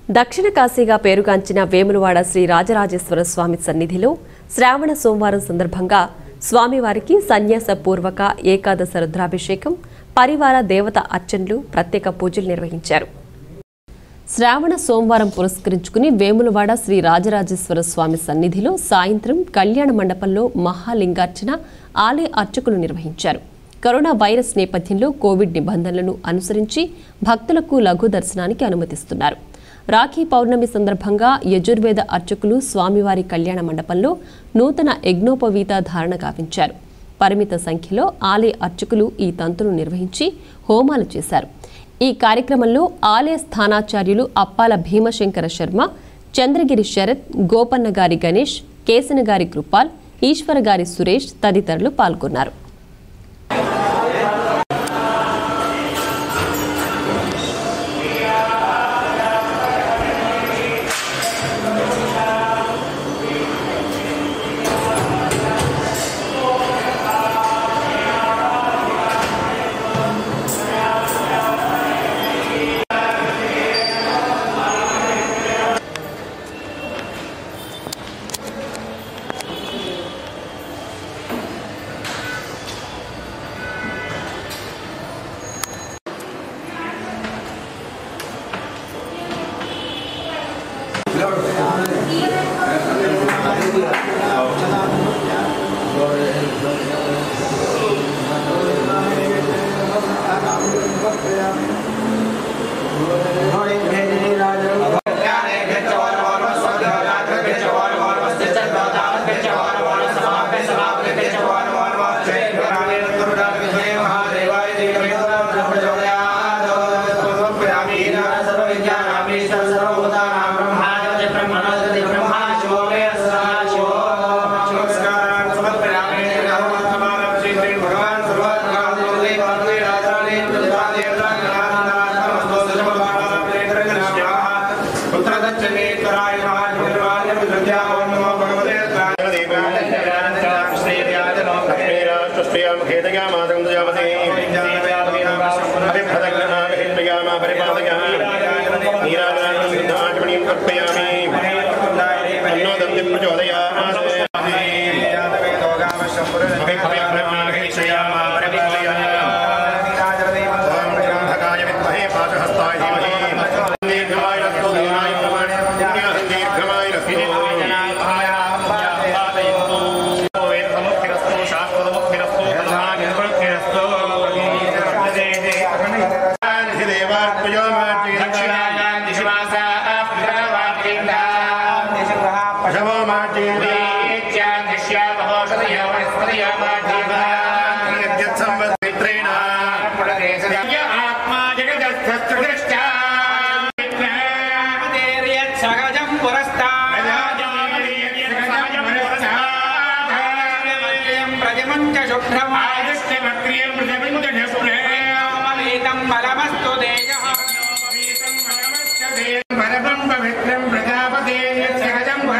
దక్షిణ కాశీగా పేరుగాంచిన వేములవాడ శ్రీ రాజరాజేశ్వర స్వామి సన్నిధిలో శ్రావణ సోమవారం సందర్భంగా స్వామివారికి సన్యాసపూర్వక ఏకాదశ రుద్రాభిషేకం పరివార దేవత అర్చనలు ప్రత్యేక పూజలు నిర్వహించారు శ్రావణ సోమవారం పురస్కరించుకుని వేములవాడ శ్రీ రాజరాజేశ్వర స్వామి సన్నిధిలో సాయంత్రం కళ్యాణ మండపంలో మహాలింగార్చన ఆలయ అర్చకులు నిర్వహించారు కరోనా వైరస్ నేపథ్యంలో కోవిడ్ నిబంధనలను అనుసరించి భక్తులకు లఘు దర్శనానికి అనుమతిస్తున్నారు రాఖీ పౌర్ణమి సందర్భంగా యజుర్వేద అర్చకులు స్వామివారి కళ్యాణ మండపంలో నూతన యజ్ఞోపవీత ధారణ గావించారు పరిమిత సంఖ్యలో ఆలయ అర్చకులు ఈ తంతును నిర్వహించి హోమాలు చేశారు ఈ కార్యక్రమంలో ఆలయ స్థానాచార్యులు అప్పాల భీమశంకర శర్మ చంద్రగిరి శరత్ గోపన్న గారి గణేష్ కేసన గారి కృపాల్ ఈశ్వర గారి సురేష్ తదితరులు పాల్గొన్నారు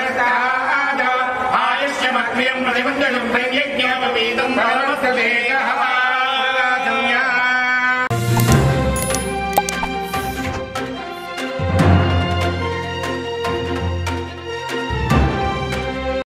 ఆయుష్యమగ్రియం ప్రతిబంధం ప్రయజ్ఞాపవేదం పరమస్తేయ